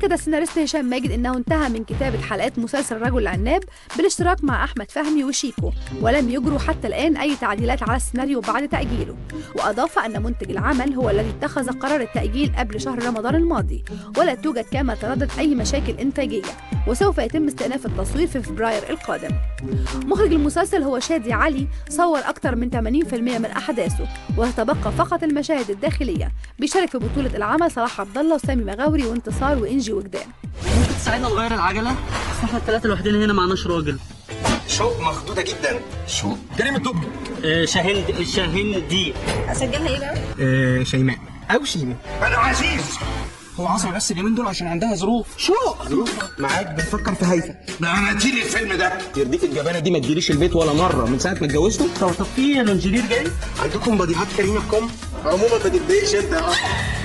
أكد السيناريست هشام ماجد أنه انتهى من كتابة حلقات مسلسل الرجل العناب بالاشتراك مع أحمد فهمي وشيكو ولم يجروا حتى الآن أي تعديلات على السيناريو بعد تأجيله وأضاف أن منتج العمل هو الذي اتخذ قرار التأجيل قبل شهر رمضان الماضي ولا توجد كما تردد أي مشاكل إنتاجية وسوف يتم استئناف التصوير في فبراير القادم مخرج المسلسل هو شادي علي صور أكثر من 80% من أحداثه وتبقى فقط المشاهد الداخلية بيشارك في بطولة العمل صلاح عبد الله وسامي مغاوري وانتصار وإنجي وجدان ممكن تساعدنا نغير العجله بس احنا الثلاثه الوحيدين هنا معناش راجل شوق مخدوده جدا شوق كريم الدقي آه شاهين شاهين دي اسجلها ايه بقى؟ آه شيماء او شيماء انا عزيز هو عصر بس اليومين دول عشان عندها ظروف شوق ظروف معاك بنفكر في هيفا لا انا اديني الفيلم ده يرضيك الجبانه دي ما تجيليش البيت ولا مره من ساعه ما اتجوزته طب طب في لونجيرير جاي عندكم بديهات كريمه بكم عموما ما تتضايقش انت